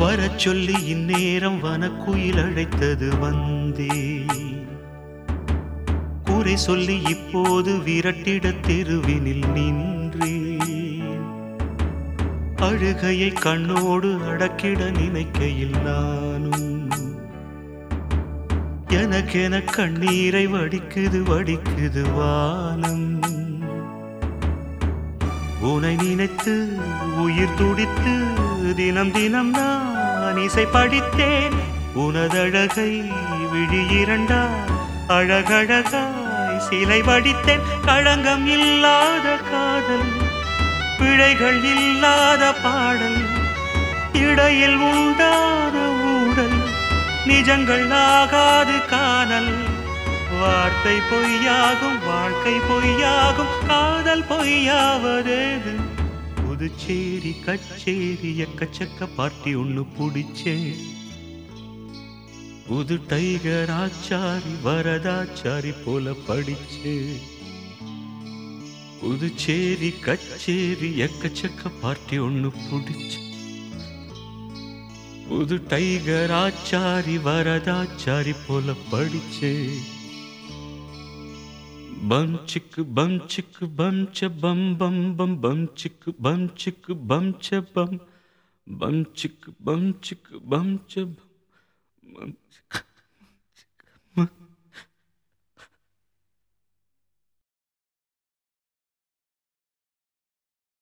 வரச் சொல்லி இந்நேரம் வனக்குயில் அழைத்தது வந்தே கூரை சொல்லி இப்போது விரட்டிட தெருவினில் நின்றேன் அழுகையை கண்ணோடு அடக்கிட நினைக்கையில் நானும் எனக்கென கண்ணீரை வடிக்குது வடிக்குது வானம் உனை நினைத்து உயிர் துடித்து தினம் தினம் நான் இசை படித்தேன் உனதழகை விழி இரண்டா அழகழகாய் சிலை வடித்தேன் களங்கம் இல்லாத காதல் பிழைகள் இல்லாத பாடல் இடையில் உண்டான ஊடல் நிஜங்கள் ஆகாது காணல் வார்த்தை பொய்யாகும் வாழ்க்கை பொய்யாகும் காதல் பொய்யாவதேது புதுச்சேரி கச்சேரி எக்கச்சக்க பார்ட்டி ஒண்ணு புடிச்சேன் புது டைகர் ஆச்சாரி வரதாச்சாரி போல படிச்சே புதுச்சேரி கச்சேரி எக்கச்சக்க பார்ட்டி ஒண்ணு புடிச்சு புது டைகர் ஆச்சாரி வரதாச்சாரி போல படிச்சே பம் சிக்கு பம் சிக்கு பம் ச பம் பம் பம் பம் சிக்கு பம் சிக்கு பம் ச பம் பம் சிக்கு பம் சிக்கு பம் ச பம் பம் சிக்கு